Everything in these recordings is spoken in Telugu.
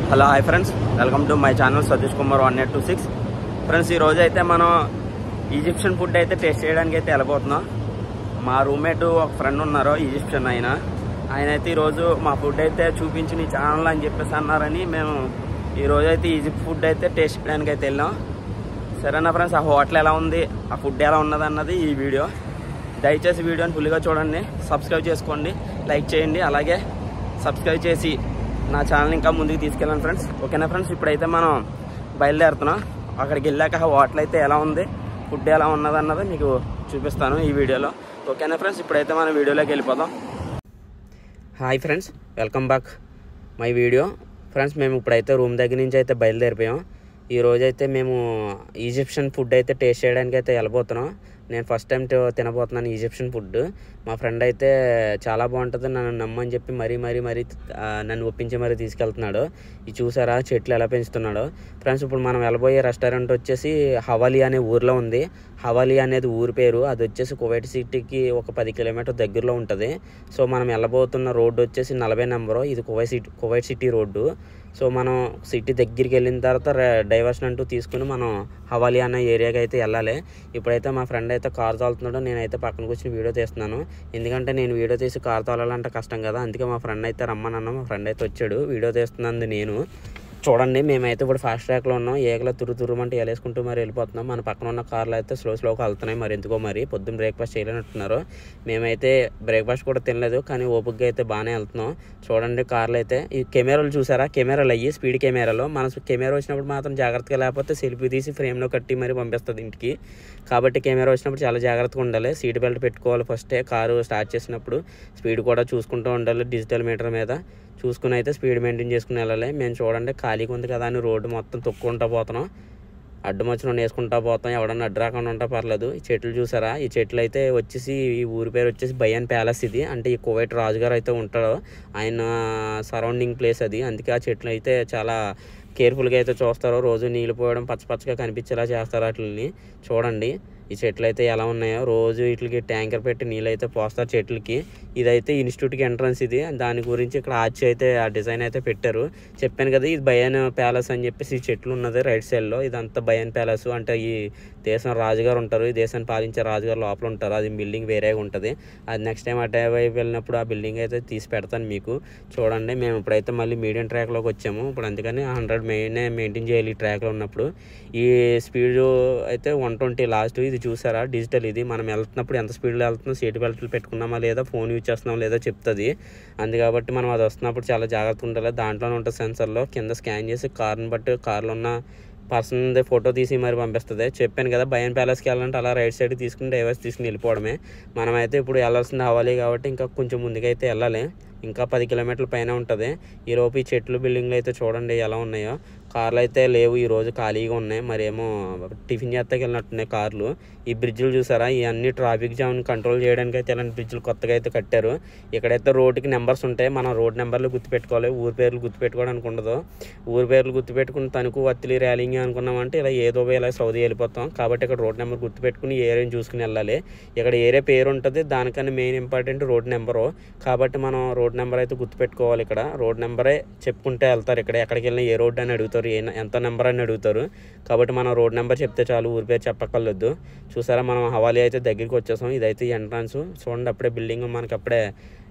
hello hi friends welcome to my channel Satish Kumar one eight two six friends ఈరోజు అయితే మనం ఈజిప్షియన్ ఫుడ్ అయితే టేస్ట్ చేయడానికి అయితే వెళ్ళిపోతున్నాం మా రూమ్మేట్ ఒక ఫ్రెండ్ ఉన్నారు ఈజిప్షియన్ ఆయన ఆయన అయితే ఈరోజు మా ఫుడ్ అయితే చూపించి నీ ఛానల్ అని చెప్పేసి అన్నారని మేము ఈరోజు అయితే ఈజిప్ట్ ఫుడ్ అయితే టేస్ట్ చేయడానికి అయితే వెళ్ళాం సరేనా ఫ్రెండ్స్ ఆ హోటల్ ఎలా ఉంది ఆ ఫుడ్ ఎలా ఉన్నది అన్నది ఈ వీడియో దయచేసి వీడియోని ఫుల్గా చూడండి సబ్స్క్రైబ్ చేసుకోండి లైక్ చేయండి అలాగే సబ్స్క్రైబ్ చేసి నా ఛానల్ ఇంకా ముందుకు తీసుకెళ్ళండి ఫ్రెండ్స్ ఓకేనా ఫ్రెండ్స్ ఇప్పుడైతే మనం బయలుదేరుతున్నాం అక్కడికి వెళ్ళాక ఆ హోటల్ అయితే ఎలా ఉంది ఫుడ్ ఎలా ఉన్నది అన్నది మీకు చూపిస్తాను ఈ వీడియోలో ఓకేనా ఫ్రెండ్స్ ఇప్పుడైతే మనం వీడియోలోకి వెళ్ళిపోదాం hi friends welcome back my video friends మేము ఇప్పుడైతే రూమ్ దగ్గర నుంచి అయితే బయలుదేరిపోయాం ఈ రోజు అయితే మేము ఈజిప్షియన్ ఫుడ్ అయితే టేస్ట్ చేయడానికి అయితే వెళ్ళబోతున్నాం నేను ఫస్ట్ టైం తినబోతున్నాను ఈజిప్షియన్ ఫుడ్ మా ఫ్రెండ్ అయితే చాలా బాగుంటుంది నన్ను నమ్మని చెప్పి మరీ మరీ మరీ ఆ, నన్ను ఒప్పించి మరీ తీసుకెళ్తున్నాడు ఇది చూసారా చెట్లు ఎలా పెంచుతున్నాడో ఫ్రెండ్స్ ఇప్పుడు మనం వెళ్ళబోయే రెస్టారెంట్ వచ్చేసి హవాలీ అనే ఊర్లో ఉంది హవాలీ అనేది ఊరి పేరు అది వచ్చేసి కువైట్ సిటీకి ఒక పది కిలోమీటర్ దగ్గరలో ఉంటుంది సో మనం వెళ్ళబోతున్న రోడ్డు వచ్చేసి నలభై నెంబరు ఇది Kuwait city Kuwait city road so మనం సిటీ దగ్గరికి వెళ్ళిన తర్వాత డైవర్షన్ అంటూ తీసుకుని మనం హవాలీ అనే ఏరియాకి అయితే వెళ్ళాలి ఇప్పుడైతే మా ఫ్రెండ్ అయితే కార్ తోలుతున్నాడు నేనైతే పక్కన కూర్చొని వీడియో తీస్తున్నాను ఎందుకంటే నేను వీడియో తీసి కార్ తోలాలంటే కష్టం కదా అందుకే మా ఫ్రెండ్ అయితే రమ్మనన్నా మా ఫ్రెండ్ అయితే వచ్చాడు వీడియో తీస్తున్నది నేను చూడండి మేమైతే ఇప్పుడు ఫాస్ట్ ట్రాక్లో ఉన్నాం ఏగలో తురు తురుమంటే వేసుకుంటూ మరి వెళ్ళిపోతున్నాం మన పక్కన ఉన్న కార్లు అయితే స్లో స్లోగా వెళ్తున్నాయి మరి ఎందుకో మరి పొద్దున్న బ్రేక్ఫాస్ట్ చేయలేనట్టున్నారు మేమైతే బ్రేక్ఫాస్ట్ కూడా తినలేదు కానీ ఓపికగా అయితే బాగానే వెళ్తున్నాం చూడండి కార్లు అయితే ఈ కెమెరాలు చూసారా కెమెరాలు అయ్యి స్పీడ్ కెమెరాలో మన కెమెరా వచ్చినప్పుడు మాత్రం జాగ్రత్తగా లేకపోతే సెల్ఫీ తీసి ఫ్రేమ్లో కట్టి మరి పంపిస్తుంది ఇంటికి కాబట్టి కెమెరా వచ్చినప్పుడు చాలా జాగ్రత్తగా ఉండాలి సీట్ బెల్ట్ పెట్టుకోవాలి ఫస్టే కారు స్టార్ట్ చేసినప్పుడు స్పీడ్ కూడా చూసుకుంటూ ఉండాలి డిజిటల్ మీటర్ మీద చూసుకుని అయితే స్పీడ్ మెయింటైన్ చేసుకుని వెళ్ళాలి మేము చూడండి ఖాళీగా ఉంది కదా అని రోడ్డు మొత్తం తొక్కుంటా పోతున్నాం అడ్డం వచ్చిన వేసుకుంటా పోతాం ఎవడన్నా అడ్డు రాకుండా ఉంటా పర్లేదు ఈ చెట్లు చూసారా ఈ చెట్లు అయితే వచ్చేసి ఈ ఊరి పేరు వచ్చేసి బయ్యాన్ ప్యాలెస్ ఇది అంటే ఈ కువైట్ రాజుగారు అయితే ఉంటాడు ఆయన సరౌండింగ్ ప్లేస్ అది అందుకే ఆ చెట్లు అయితే చాలా కేర్ఫుల్గా అయితే చూస్తారు రోజు నీళ్ళు పోయడం పచ్చ పచ్చగా కనిపించేలా చేస్తారు వాటిని చూడండి ఈ చెట్లు అయితే ఎలా ఉన్నాయో రోజు వీటికి ట్యాంకర్ పెట్టి నీళ్ళు అయితే పోస్తారు చెట్లకి ఇదైతే ఇన్స్టిట్యూట్కి ఎంట్రన్స్ ఇది దాని గురించి ఇక్కడ ఆర్చ్ అయితే ఆ డిజైన్ అయితే పెట్టారు చెప్పాను కదా ఇది బయాన్ ప్యాలెస్ అని చెప్పేసి ఈ చెట్లు ఉన్నది రైట్ సైడ్లో ఇదంతా బయాన్ ప్యాలెస్ అంటే ఈ దేశం రాజుగారు ఉంటారు ఈ దేశాన్ని పాలించే రాజుగారు లోపల ఉంటారు అది బిల్డింగ్ వేరేగా ఉంటుంది అది నెక్స్ట్ టైం అటే వైపు వెళ్ళినప్పుడు ఆ బిల్డింగ్ అయితే తీసి పెడతాను మీకు చూడండి మేము ఇప్పుడైతే మళ్ళీ మీడియం ట్రాక్లోకి వచ్చాము ఇప్పుడు అందుకని హండ్రెడ్ మెయిన్ మెయింటైన్ చేయాలి ఈ ట్రాక్లో ఉన్నప్పుడు ఈ స్పీడ్ అయితే వన్ ట్వంటీ లాస్ట్ ఇది చూసారా డిజిటల్ ఇది మనం వెళ్తున్నప్పుడు ఎంత స్పీడ్లో వెళ్తున్నాం సీట్ బెల్ట్లు పెట్టుకున్నామా లేదా ఫోన్ యూజ్ చేస్తున్నామా లేదా చెప్తుంది అందు కాబట్టి మనం అది వస్తున్నప్పుడు చాలా జాగ్రత్తగా ఉండాలి దాంట్లోనే ఉంటుంది సెన్సర్లో కింద స్కాన్ చేసి కార్ని బట్టి కార్లో ఉన్న పర్సన్ ఫోటో తీసి మరి పంపిస్తుంది చెప్పాను కదా బయన్ ప్యాలెస్కి వెళ్ళాలంటే అలా రైట్ సైడ్ తీసుకుని డైవర్స్ తీసుకుని వెళ్ళిపోవడమే మనమైతే ఇప్పుడు వెళ్ళాల్సింది అవ్వాలి కాబట్టి ఇంకా కొంచెం ముందుకైతే వెళ్ళాలి ఇంకా పది కిలోమీటర్ల పైన ఉంటుంది ఈలోపు ఈ చెట్లు బిల్డింగ్లు అయితే చూడండి ఎలా ఉన్నాయో కార్లు అయితే లేవు ఈ రోజు ఖాళీగా ఉన్నాయి మరేమో టిఫిన్ చేస్తాకి వెళ్ళినట్టున్నాయి కార్లు ఈ బ్రిడ్జ్లు చూసారా ఇవన్నీ ట్రాఫిక్ జామ్ని కంట్రోల్ చేయడానికి అయితే ఇలాంటి బ్రిడ్జ్లు కొత్తగా అయితే కట్టారు ఇక్కడైతే రోడ్డుకి నెంబర్స్ ఉంటాయి మనం రోడ్ నెంబర్లు గుర్తుపెట్టుకోవాలి ఊరి పేర్లు గుర్తుపెట్టుకోవడానికి ఉండదు ఊరి పేర్లు గుర్తుపెట్టుకుని తణుకు వత్తిలి ర్యాలింగ్ అనుకున్నామంటే ఇలా ఏదో ఇలా సౌదీ వెళ్ళిపోతాం కాబట్టి ఇక్కడ రోడ్ నెంబర్ గుర్తుపెట్టుకుని ఏరియాని చూసుకుని వెళ్ళాలి ఇక్కడ ఏరియా పేరు ఉంటుంది దానికన్నా మెయిన్ ఇంపార్టెంట్ రోడ్ నెంబరు కాబట్టి మనం రోడ్ నెంబర్ అయితే గుర్తుపెట్టుకోవాలి ఇక్కడ రోడ్ నెంబరే చెప్పుకుంటే వెళ్తారు ఇక్కడ ఎక్కడికి వెళ్ళినా ఏ రోడ్ అని అడుగుతారు ఏ ఎంత నెంబర్ అని అడుగుతారు కాబట్టి మనం రోడ్ నెంబర్ చెప్తే చాలు ఊరి పేరు చెప్పక్కర్లేదు చూసారా మనం హవాలీ అయితే దగ్గరికి వచ్చేసాం ఇదైతే ఎంట్రన్స్ చూడండి అప్పుడే బిల్డింగ్ మనకి అప్పుడే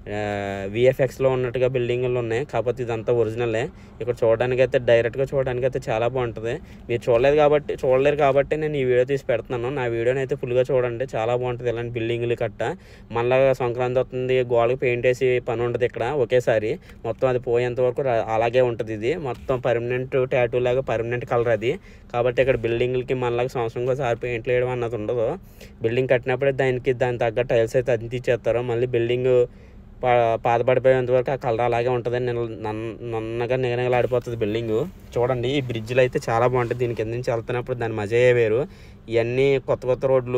విఎఫ్ఎక్స్లో ఉన్నట్టుగా బిల్డింగ్లు ఉన్నాయి కాకపోతే ఇదంతా ఒరిజినలే ఇక్కడ చూడడానికి అయితే డైరెక్ట్గా చూడడానికి అయితే చాలా బాగుంటుంది మీరు చూడలేదు కాబట్టి చూడలేరు కాబట్టి నేను ఈ వీడియో తీసి పెడుతున్నాను నా వీడియోని అయితే ఫుల్గా చూడండి చాలా బాగుంటుంది ఇలాంటి బిల్డింగ్లు కట్ట మళ్ళా సంక్రాంతి వస్తుంది గోడకి పెయింట్ వేసి పని ఉంటుంది ఇక్కడ ఒకేసారి మొత్తం అది పోయేంత వరకు రా- అలాగే ఉంటుంది ఇది మొత్తం పర్మనెంట్ ట్యాటూ లాగా పర్మనెంట్ కలర్ అది కాబట్టి ఇక్కడ బిల్డింగ్లకి మనలాగా సంవత్సరంగా సారి పెయింట్లు వేయడం అన్నది ఉండదు బిల్డింగ్ కట్టినప్పుడే దానికి దాని తగ్గ టైల్స్ అయితే అందించేస్తారు మళ్ళీ బిల్డింగ్ పా పాత పడిపోయేంత వరకు ఆ కలర్ అలాగే ఉంటుంది నన్నగా నిగనగలాడిపోతుంది బిల్డింగ్ చూడండి ఈ బ్రిడ్జ్లు అయితే చాలా బాగుంటుంది దీని కింద నుంచి వెళ్తున్నప్పుడు దాని మజాయే వేరు ఇవన్నీ కొత్త కొత్త రోడ్లు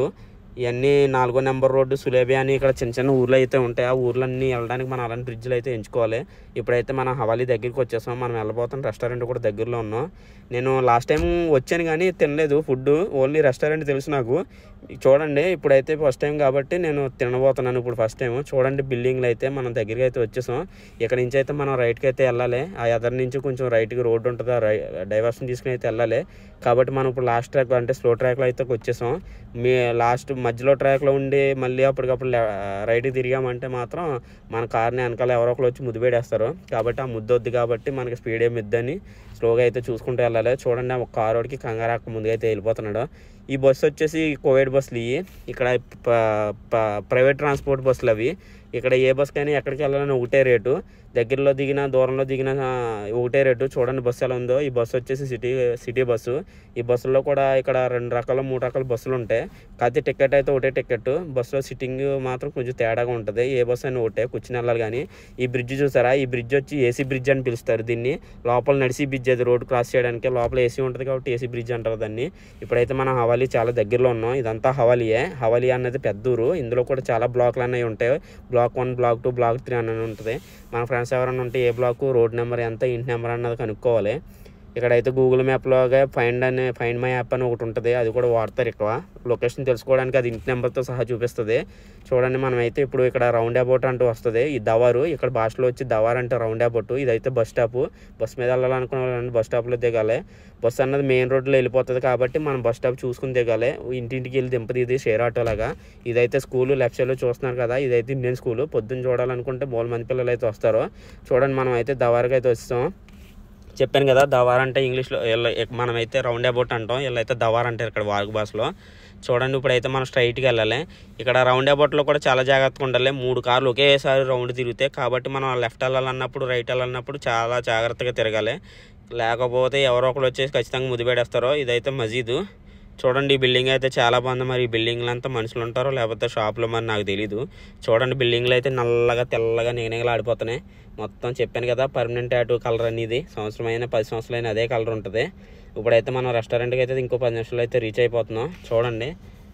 ఇవన్నీ నాలుగో నెంబర్ రోడ్డు సులేబి అని ఇక్కడ చిన్న చిన్న ఊర్లు అయితే ఉంటాయి ఆ ఊర్లన్నీ వెళ్ళడానికి మనం అలాంటి బ్రిడ్జ్లు అయితే ఎంచుకోవాలి ఇప్పుడైతే మనం హవాలీ దగ్గరికి వచ్చేసాం మనం వెళ్ళబోతున్న రెస్టారెంట్ కూడా దగ్గరలో ఉన్నాం నేను లాస్ట్ టైం వచ్చాను కానీ తినలేదు ఫుడ్ ఓన్లీ రెస్టారెంట్ తెలుసు నాకు చూడండి ఇప్పుడైతే ఫస్ట్ టైం కాబట్టి నేను తినబోతున్నాను ఇప్పుడు ఫస్ట్ టైం చూడండి బిల్డింగ్లు అయితే మనం దగ్గరికి అయితే వచ్చేసాం ఇక్కడ నుంచి అయితే మనం రైట్కి అయితే వెళ్ళాలి ఆ ఎదర్ నుంచి కొంచెం రైట్కి రోడ్డు ఉంటుంది ఆ రై డైవర్షన్ తీసుకుని అయితే వెళ్ళాలి కాబట్టి మనం ఇప్పుడు లాస్ట్ ట్రాక్ అంటే స్లో ట్రాక్లో అయితే వచ్చేసాం మీ లాస్ట్ మధ్యలో ట్రాక్లో ఉండి మళ్ళీ అప్పటికప్పుడు లే- రైట్కి తిరిగామంటే మాత్రం మన కార్ని వెనకాల ఎవరో ఒకరు వచ్చి ముద్దు పెడేస్తారు కాబట్టి ఆ ముద్దు వద్దు కాబట్టి మనకి స్పీడ్ ఏమి ఇద్దని స్లోగా అయితే చూసుకుంటూ వెళ్ళాలి చూడండి ఒక కార్ వాడికి కంగారాక ముందుగా అయితే వెళ్ళిపోతున్నాడు ఈ బస్సు వచ్చేసి కోవిడ్ బస్సులు ఇవి ఇక్కడ ప- ప- ప్రైవేట్ ట్రాన్స్పోర్ట్ బస్సులు అవి ఇక్కడ ఏ బస్ కానీ ఎక్కడికి వెళ్ళాలని ఒకటే రేటు దగ్గరలో దిగినా దూరంలో దిగినా ఆ, ఒకటే రేటు చూడండి బస్సు ఎలా ఉందో ఈ బస్సు వచ్చేసి సిటీ సిటీ బస్సు ఈ బస్సులో కూడా ఇక్కడ రెండు రకాల మూడు రకాల బస్సులు ఉంటాయి కాకపోతే టికెట్ అయితే ఒకటే టికెట్ బస్సులో సిట్టింగ్ మాత్రం కొంచెం తేడాగా ఉంటుంది ఏ బస్సు అయినా ఒకటే కూర్చుని వెళ్ళాలి కానీ ఈ బ్రిడ్జ్ చూసారా ఈ బ్రిడ్జ్ వచ్చి ఏసీ బ్రిడ్జ్ అని పిలుస్తారు దీన్ని లోపల నడిసి బ్రిడ్జ్ అది రోడ్ క్రాస్ చేయడానికి లోపల ఏసీ ఉంటుంది కాబట్టి ఏసీ బ్రిడ్జ్ అంటారు దాన్ని ఇప్పుడైతే మనం హవాలీ చాలా దగ్గరలో ఉన్నాం ఇదంతా హవాలీయే హవాలీ అన్నది పెద్ద ఊరు ఇందులో కూడా చాలా బ్లాక్లు అనేవి ఉంటాయి block one block two block three అనేది ఉంటుంది మన ఫ్రెండ్స్ ఎవరైనా ఉంటే ఏ బ్లాక్ రోడ్ నెంబర్ ఎంత ఇంటి నెంబర్ అన్నది కనుక్కోవాలి ఇక్కడైతే గూగుల్ మ్యాప్లోగా ఫైండ్ అనే ఫైండ్ మై యాప్ అని ఒకటి ఉంటుంది అది కూడా వాడతారు ఎక్కువ లొకేషన్ తెలుసుకోవడానికి అది ఇంటి నెంబర్తో సహా చూపిస్తుంది చూడండి మనం అయితే ఇప్పుడు ఇక్కడ రౌండ్ అబౌట్ అంటూ వస్తుంది ఈ దవారు ఇక్కడ భాషలో వచ్చి దవార్ అంటే రౌండ్ అబౌట్ ఇదైతే బస్ స్టాప్ బస్ మీద వెళ్ళాలనుకున్న వాళ్ళని బస్ స్టాప్లో దిగాలి బస్ అన్నది మెయిన్ రోడ్లో వెళ్ళిపోతుంది కాబట్టి మనం బస్ స్టాప్ చూసుకుని దిగాలి ఇంటింటికి వెళ్ళి దింపది ఇది షేర్ ఆటో లాగా ఇదైతే స్కూల్ లెఫ్ట్ సైడ్లో చూస్తున్నారు కదా ఇదైతే ఇండియన్ స్కూల్ పొద్దున్న చూడాలనుకుంటే బోల్ మంది పిల్లలు అయితే వస్తారు చూడండి మనం అయితే దవార్కి అయితే వస్తాం చెప్పాను కదా దవార్ అంటే ఇంగ్లీష్లో వీళ్ళ- మనమైతే రౌండ్ అబౌట్ అంటాం వీళ్ళైతే దవార్ అంటారు ఇక్కడ వాగు భాషలో చూడండి ఇప్పుడైతే మనం స్ట్రైట్కి వెళ్ళాలి ఇక్కడ రౌండ్ అబౌట్లో కూడా చాలా జాగ్రత్తగా ఉండాలి మూడు కార్లు ఒకేసారి రౌండ్ తిరుగుతాయి కాబట్టి మనం లెఫ్ట్ వెళ్ళాలన్నప్పుడు రైట్ వెళ్ళాలన్నప్పుడు చాలా జాగ్రత్తగా తిరగాలి లేకపోతే ఎవరో ఒకరు వచ్చేసి ఖచ్చితంగా ముద్దు పెడేస్తారో ఇదైతే మజీదు చూడండి ఈ బిల్డింగ్ అయితే చాలా బాగుంది మరి ఈ బిల్డింగ్లు అంతా మనుషులు ఉంటారో లేకపోతే షాప్లో మరి నాకు తెలీదు చూడండి బిల్డింగ్లు అయితే నల్లగా తెల్లగా నిగనిగలు ఆడిపోతున్నాయి మొత్తం చెప్పాను కదా పర్మనెంట్ టాటూ కలర్ అనేది సంవత్సరం అయినా పది సంవత్సరాలు అయినా అదే కలర్ ఉంటుంది ఇప్పుడైతే మనం రెస్టారెంట్కి అయితే ఇంకో పది నిమిషాలు అయితే రీచ్ అయిపోతున్నాం చూడండి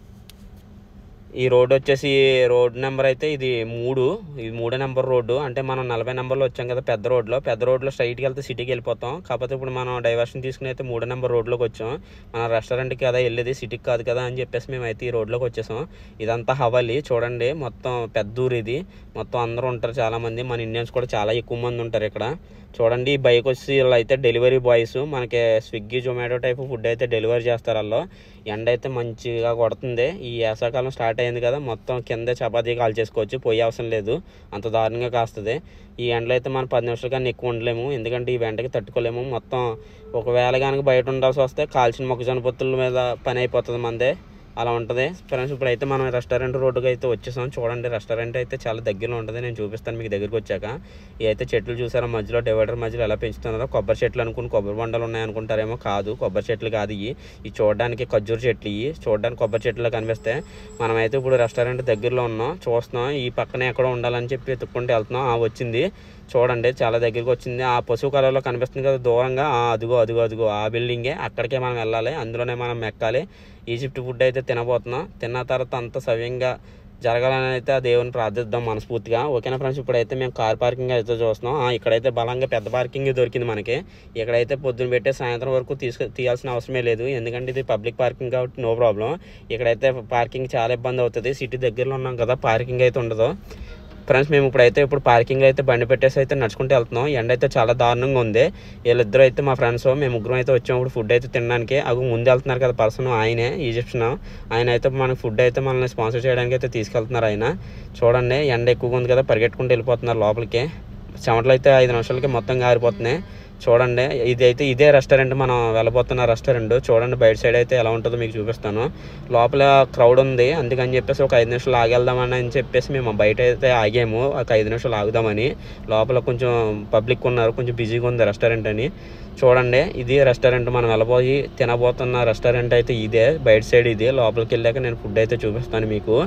ఈ రోడ్ వచ్చేసి రోడ్ నెంబర్ అయితే ఇది మూడు ఇది మూడో నెంబర్ రోడ్డు అంటే మనం నలభై నెంబర్లో వచ్చాం కదా పెద్ద రోడ్లో పెద్ద రోడ్లో స్ట్రైట్కి వెళ్తే సిటీకి వెళ్ళిపోతాం కాకపోతే ఇప్పుడు మనం డైవర్షన్ తీసుకుని అయితే మూడో నెంబర్ రోడ్లోకి వచ్చాం మన రెస్టారెంట్కి కదా వెళ్ళేది సిటీకి కాదు కదా అని చెప్పేసి మేము అయితే ఈ రోడ్లోకి వచ్చేసాం ఇదంతా హవలి చూడండి మొత్తం పెద్ద ఊరు ఇది మొత్తం అందరూ ఉంటారు చాలా మంది మన ఇండియన్స్ కూడా చాలా ఎక్కువ మంది ఉంటారు ఇక్కడ చూడండి ఈ బైక్ వచ్చి వీళ్ళు అయితే డెలివరీ బాయ్స్ మనకి స్విగ్గీ జొమాటో టైప్ ఫుడ్ అయితే డెలివరీ చేస్తారు వాళ్ళు ఎండ అయితే మంచిగా కొడుతుంది ఈ వేసవకాలం స్టార్ట్ అయింది కదా మొత్తం కింద చపాతీ కాల్ చేసుకోవచ్చు పోయే అవసరం లేదు అంత దారుణంగా కాస్తుంది ఈ ఎండలో అయితే మనం పది నిమిషాల కన్నా ఎక్కువ ఉండలేము ఎందుకంటే ఈ వెంటకి తట్టుకోలేము మొత్తం ఒకవేళ కనుక బయట ఉండాల్సి వస్తే కాల్చిన మొక్కజొన్న పొత్తుల మీద పని అయిపోతుంది మందే అలా ఉంటుంది ఫ్రెండ్స్ ఇప్పుడైతే మనం రెస్టారెంట్ రోడ్డుకి అయితే వచ్చేసాం చూడండి రెస్టారెంట్ అయితే చాలా దగ్గరలో ఉంటుంది నేను చూపిస్తాను మీకు దగ్గరికి వచ్చాక ఇవి అయితే చెట్లు చూసారా మధ్యలో డివైడర్ మధ్యలో ఎలా పెంచుతున్నారో కొబ్బరి చెట్లు అనుకుని కొబ్బరి బండలు ఉన్నాయనుకుంటారేమో కాదు కొబ్బరి చెట్లు కాదు ఇవి ఇవి చూడడానికి ఖర్జూర చెట్లు ఇవి చూడడానికి కొబ్బరి చెట్లు కనిపిస్తాయి మనమైతే ఇప్పుడు రెస్టారెంట్ దగ్గరలో ఉన్నాం చూస్తున్నాం ఈ పక్కనే ఎక్కడో ఉండాలని చెప్పి ఎత్తుక్కుంటూ వెళ్తున్నాం ఆ వచ్చింది చూడండి చాలా దగ్గరికి వచ్చింది ఆ పశువు కలర్లో కనిపిస్తుంది కదా దూరంగా ఆ అదిగో అదిగో అదిగో ఆ బిల్డింగే అక్కడికే మనం వెళ్ళాలి అందులోనే మనం ఎక్కాలి ఈజిప్ట్ ఫుడ్ అయితే తినబోతున్నాం తిన్న తర్వాత అంత సవ్యంగా జరగాలని అయితే ఆ దేవుని ప్రార్థిద్దాం మనస్ఫూర్తిగా ఓకేనా ఫ్రెండ్స్ ఇప్పుడైతే మేము కార్ పార్కింగ్ అయితే చూస్తున్నాం ఆ, ఇక్కడైతే బలంగా పెద్ద పార్కింగ్ దొరికింది మనకి ఇక్కడైతే పొద్దున్న పెట్టే సాయంత్రం వరకు తీసుకు తీయాల్సిన అవసరమే లేదు ఎందుకంటే ఇది పబ్లిక్ పార్కింగ్ కాబట్టి నో ప్రాబ్లం ఇక్కడైతే పార్కింగ్ చాలా ఇబ్బంది అవుతుంది సిటీ దగ్గరలో ఉన్నాం కదా పార్కింగ్ అయితే ఉండదు ఫ్రెండ్స్ మేము ఇప్పుడైతే ఇప్పుడు పార్కింగ్ అయితే బండి పెట్టేసి అయితే నడుచుకుంటూ వెళ్తున్నాం ఎండ అయితే చాలా దారుణంగా ఉంది వీళ్ళిద్దరు అయితే మా ఫ్రెండ్స్ మేము ముగ్గురం అయితే వచ్చాము ఇప్పుడు ఫుడ్ అయితే తినడానికి అవి ముందు వెళ్తున్నారు కదా పర్సన్ ఆయనే ఈజిప్షన్ ఆయన అయితే మనకి ఫుడ్ అయితే మనల్ని స్పాన్సర్ చేయడానికి అయితే తీసుకెళ్తున్నారు ఆయన చూడండి ఎండ ఎక్కువగా ఉంది కదా పరిగెట్టుకుంటూ వెళ్ళిపోతున్నారు లోపలికి చెమటలు అయితే ఐదు నిమిషాలకి మొత్తం గారిపోతున్నాయి చూడండి ఇది అయితే ఇదే రెస్టారెంట్ మనం వెళ్ళబోతున్న రెస్టారెంట్ చూడండి బయట సైడ్ అయితే ఎలా ఉంటుందో మీకు చూపిస్తాను లోపల క్రౌడ్ ఉంది అందుకని చెప్పేసి ఒక ఐదు నిమిషాలు ఆగేద్దామని అని చెప్పేసి మేము బయట అయితే ఆగాము ఒక ఐదు నిమిషాలు ఆగుదామని లోపల కొంచెం పబ్లిక్ ఉన్నారు కొంచెం బిజీగా ఉంది రెస్టారెంట్ అని చూడండి ఇది రెస్టారెంట్ మనం వెళ్ళబోయి తినబోతున్న రెస్టారెంట్ అయితే ఇదే బయట సైడ్ ఇది లోపలికి వెళ్ళాక నేను ఫుడ్ అయితే చూపిస్తాను మీకు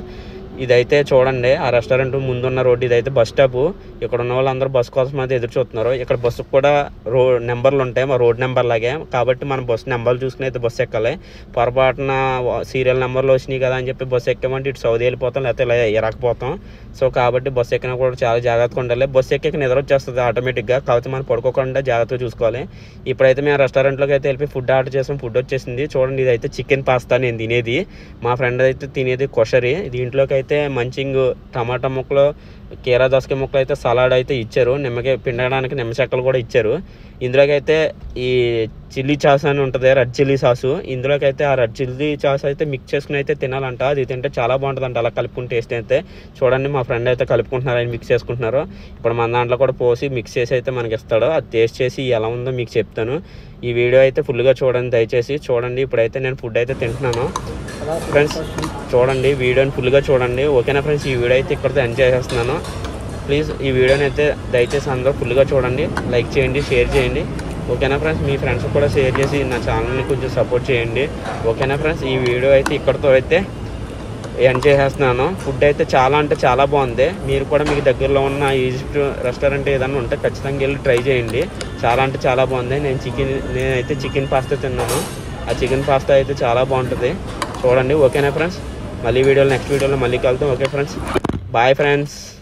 ఇదైతే చూడండి ఆ రెస్టారెంట్ ముందున్న రోడ్డు ఇదైతే బస్ స్టాప్ ఇక్కడ ఉన్న వాళ్ళందరూ బస్ కోసం అయితే ఎదురు చూస్తున్నారు ఇక్కడ బస్సుకు కూడా రో నెంబర్లు ఉంటాయి మా రోడ్ నెంబర్ లాగే కాబట్టి మనం బస్సు నెంబర్లు చూసుకుని అయితే బస్సు ఎక్కాలి పొరపాటున సీరియల్ నెంబర్లు వచ్చినాయి కదా అని చెప్పి బస్సు ఎక్కామంటే ఇటు సౌదీ వెళ్ళిపోతాం లేకపోతే ఇలా ఇరకపోతాం సో కాబట్టి బస్సు ఎక్కినా కూడా చాలా జాగ్రత్తగా ఉండాలి బస్సు ఎక్కాక నిద్ర వచ్చేస్తుంది ఆటోమేటిక్గా కాకపోతే మనం పడుకోకుండా జాగ్రత్తగా చూసుకోవాలి ఇప్పుడైతే మేము రెస్టారెంట్లోకి అయితే వెళ్ళి ఫుడ్ ఆర్డర్ చేసాం ఫుడ్ వచ్చేసింది చూడండి ఇదైతే చికెన్ పాస్తా నేను తినేది మా ఫ్రెండ్ అయితే తినేది కొషరి దీంట్లోకి అయితే మంచింగ్ టమాటా ముక్కలు కీరా దోసకాయ ముక్కలు అయితే సలాడ్ అయితే ఇచ్చారు నిమ్మకాయ పిండడానికి నిమ్మ చెక్కలు కూడా ఇచ్చారు ఇందులోకి అయితే ఈ చిల్లీ సాస్ అని ఉంటుంది రెడ్ చిల్లీ సాసు ఇందులోకి అయితే ఆ రెడ్ చిల్లీ సాస్ అయితే మిక్స్ చేసుకుని అయితే తినాలంట అది తింటే చాలా బాగుంటుంది అంట అలా కలుపుకుని టేస్ట్ అయితే చూడండి మా ఫ్రెండ్ అయితే కలుపుకుంటున్నారు ఆయన మిక్స్ చేసుకుంటున్నారు ఇప్పుడు మన దాంట్లో కూడా పోసి మిక్స్ చేసి అయితే మనకి ఇస్తాడు అది టేస్ట్ చేసి ఎలా ఉందో మీకు చెప్తాను ఈ వీడియో అయితే ఫుల్గా చూడండి దయచేసి చూడండి ఇప్పుడైతే నేను ఫుడ్ అయితే తింటున్నాను ఫ్రెండ్స్ చూడండి వీడియోని ఫుల్గా చూడండి ఓకేనా ఫ్రెండ్స్ ఈ వీడియో అయితే ఇక్కడితో ఎంజాయ్ చేస్తున్నాను ప్లీజ్ ఈ వీడియోని అయితే దయచేసి అందరూ ఫుల్గా చూడండి లైక్ చేయండి షేర్ చేయండి ఓకేనా ఫ్రెండ్స్ మీ ఫ్రెండ్స్ కూడా షేర్ చేసి నా ఛానల్ని కొంచెం సపోర్ట్ చేయండి ఓకేనా ఫ్రెండ్స్ ఈ వీడియో అయితే ఇక్కడితో అయితే ఎండ్ చేసేస్తున్నాను ఫుడ్ అయితే చాలా అంటే చాలా బాగుంది మీరు కూడా మీకు దగ్గరలో ఉన్న ఈజిప్ట్ రెస్టారెంట్ ఏదైనా ఉంటే ఖచ్చితంగా వెళ్ళి ట్రై చేయండి చాలా అంటే చాలా బాగుంది నేను చికెన్ నేనైతే చికెన్ పాస్తా తిన్నాను ఆ చికెన్ పాస్తా అయితే చాలా బాగుంటుంది చూడండి ఓకేనా ఫ్రెండ్స్ మళ్ళీ వీడియోలో నెక్స్ట్ వీడియోలో మళ్ళీ కలుద్దాం ఓకే ఫ్రెండ్స్ బాయ్ ఫ్రెండ్స్